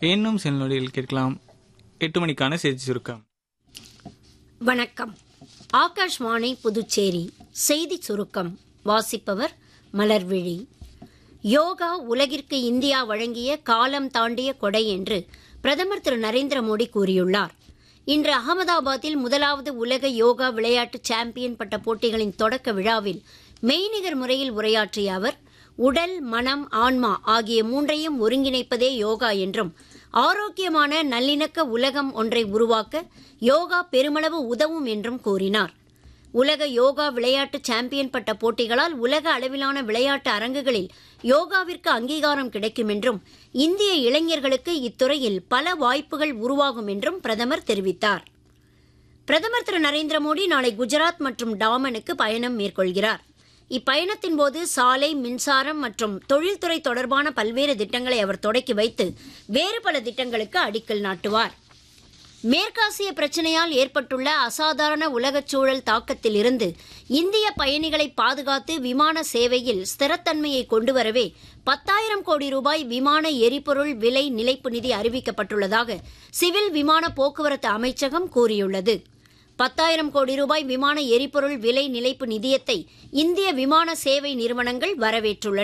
இன்னும் சில நொடியில் கேட்கலாம் எட்டு மணிக்கான செய்தி சுருக்கம் வணக்கம் ஆகாஷ்வாணி புதுச்சேரி செய்தி சுருக்கம் வாசிப்பவர் மலர்விழி யோகா உலகிற்கு இந்தியா வழங்கிய காலம் தாண்டிய கொடை என்று பிரதமர் திரு நரேந்திர மோடி கூறியுள்ளார் இன்று அகமதாபாத்தில் முதலாவது உலக யோகா விளையாட்டு சாம்பியன் பட்ட போட்டிகளின் தொடக்க விழாவில் மெய்நிகர் முறையில் உரையாற்றிய அவர் உடல் மனம் ஆன்மா ஆகிய மூன்றையும் ஒருங்கிணைப்பதே யோகா என்றும் ஆரோக்கியமான நல்லிணக்க உலகம் ஒன்றை உருவாக்க யோகா பெருமளவு உதவும் என்றும் கூறினார் உலக யோகா விளையாட்டு சாம்பியன் பட்ட போட்டிகளால் உலக அளவிலான விளையாட்டு அரங்குகளில் யோகாவிற்கு அங்கீகாரம் கிடைக்கும் என்றும் இந்திய இளைஞர்களுக்கு இத்துறையில் பல வாய்ப்புகள் உருவாகும் என்றும் பிரதமர் தெரிவித்தார் பிரதமர் திரு நரேந்திர மோடி நாளை குஜராத் மற்றும் டாமனுக்கு பயணம் மேற்கொள்கிறார் இப்பயணத்தின் போது சாலை மின்சாரம் மற்றும் தொழில்துறை தொடர்பான பல்வேறு திட்டங்களை அவர் தொடக்கி வைத்து வேறு பல திட்டங்களுக்கு அடிக்கல் நாட்டுவார் மேற்காசிய பிரச்சனையால் ஏற்பட்டுள்ள அசாதாரண உலகச் சூழல் தாக்கத்தில் இருந்து இந்திய பயணிகளை பாதுகாத்து விமான சேவையில் ஸ்திரத்தன்மையை கொண்டுவரவே பத்தாயிரம் கோடி ரூபாய் விமான எரிபொருள் விலை நிலைப்பு நிதி அறிவிக்கப்பட்டுள்ளதாக சிவில் விமான போக்குவரத்து அமைச்சகம் கூறியுள்ளது பத்தாயிரம் கோடி ரூபாய் விமான எரிபொருள் விலை நிலைப்பு நிதியத்தை இந்திய விமான சேவை நிறுவனங்கள் வரவேற்றுள்ளன